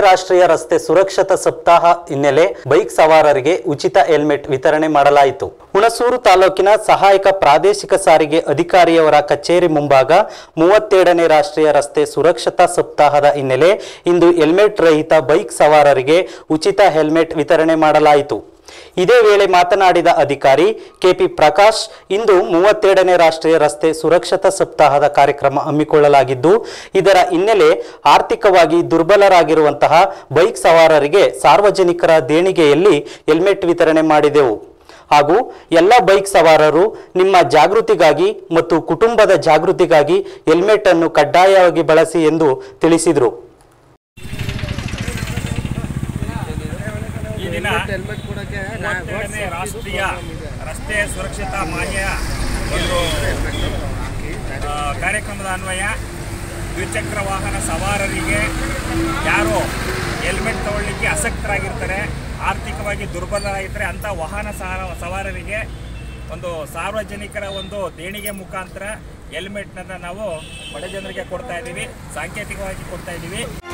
ರಾಷ್ಟ್ರೀಯ ರಸ್ತೆ ಸುರಕ್ಷತಾ ಸಪ್ತಾಹ ಹಿನ್ನೆಲೆ ಬೈಕ್ ಸವಾರರಿಗೆ ಉಚಿತ ಹೆಲ್ಮೆಟ್ ವಿತರಣೆ ಮಾಡಲಾಯಿತು ಹುಣಸೂರು ತಾಲೂಕಿನ ಸಹಾಯಕ ಪ್ರಾದೇಶಿಕ ಸಾರಿಗೆ ಅಧಿಕಾರಿಯವರ ಕಚೇರಿ ಮುಂಭಾಗ ಮೂವತ್ತೆರಡನೇ ರಾಷ್ಟ್ರೀಯ ರಸ್ತೆ ಸುರಕ್ಷತಾ ಸಪ್ತಾಹದ ಹಿನ್ನೆಲೆ ಇಂದು ಹೆಲ್ಮೆಟ್ ರಹಿತ ಬೈಕ್ ಸವಾರರಿಗೆ ಉಚಿತ ಹೆಲ್ಮೆಟ್ ವಿತರಣೆ ಮಾಡಲಾಯಿತು ಇದೇ ವೇಳೆ ಮಾತನಾಡಿದ ಅಧಿಕಾರಿ ಕೆಪಿ ಪ್ರಕಾಶ್ ಇಂದು ಮೂವತ್ತೆರಡನೇ ರಾಷ್ಟ್ರೀಯ ರಸ್ತೆ ಸುರಕ್ಷತಾ ಸಪ್ತಾಹದ ಕಾರ್ಯಕ್ರಮ ಹಮ್ಮಿಕೊಳ್ಳಲಾಗಿದ್ದು ಇದರ ಹಿನ್ನೆಲೆ ಆರ್ಥಿಕವಾಗಿ ದುರ್ಬಲರಾಗಿರುವಂತಹ ಬೈಕ್ ಸವಾರರಿಗೆ ಸಾರ್ವಜನಿಕರ ದೇಣಿಗೆಯಲ್ಲಿ ಹೆಲ್ಮೆಟ್ ವಿತರಣೆ ಮಾಡಿದೆವು ಹಾಗೂ ಎಲ್ಲ ಬೈಕ್ ಸವಾರರು ನಿಮ್ಮ ಜಾಗೃತಿಗಾಗಿ ಮತ್ತು ಕುಟುಂಬದ ಜಾಗೃತಿಗಾಗಿ ಹೆಲ್ಮೆಟ್ ಅನ್ನು ಕಡ್ಡಾಯವಾಗಿ ಬಳಸಿ ಎಂದು ತಿಳಿಸಿದರು ಈ ದಿನ ಹೆಲ್ಮೆಟ್ ಕೊಡಕ್ಕೆ ಮೂವತ್ತೆರಡನೇ ರಾಷ್ಟ್ರೀಯ ರಸ್ತೆ ಸುರಕ್ಷತಾ ಮಾನ್ಯ ಒಂದು ಆ, ಕಾರ್ಯಕ್ರಮದ ಅನ್ವಯ ದ್ವಿಚಕ್ರ ವಾಹನ ಸವಾರರಿಗೆ ಯಾರು ಹೆಲ್ಮೆಟ್ ತಗೊಳ್ಳಿಕ್ಕೆ ಆಸಕ್ತರಾಗಿರ್ತಾರೆ ಆರ್ಥಿಕವಾಗಿ ದುರ್ಬಲರಾಗಿರ್ತಾರೆ ಅಂಥ ವಾಹನ ಸಹ ಸವಾರರಿಗೆ ಒಂದು ಸಾರ್ವಜನಿಕರ ಒಂದು ದೇಣಿಗೆ ಮುಖಾಂತರ ಹೆಲ್ಮೆಟ್ನನ್ನು ನಾವು ಬಡ ಜನರಿಗೆ ಕೊಡ್ತಾ ಇದ್ದೀವಿ ಸಾಂಕೇತಿಕವಾಗಿ ಕೊಡ್ತಾ ಇದ್ದೀವಿ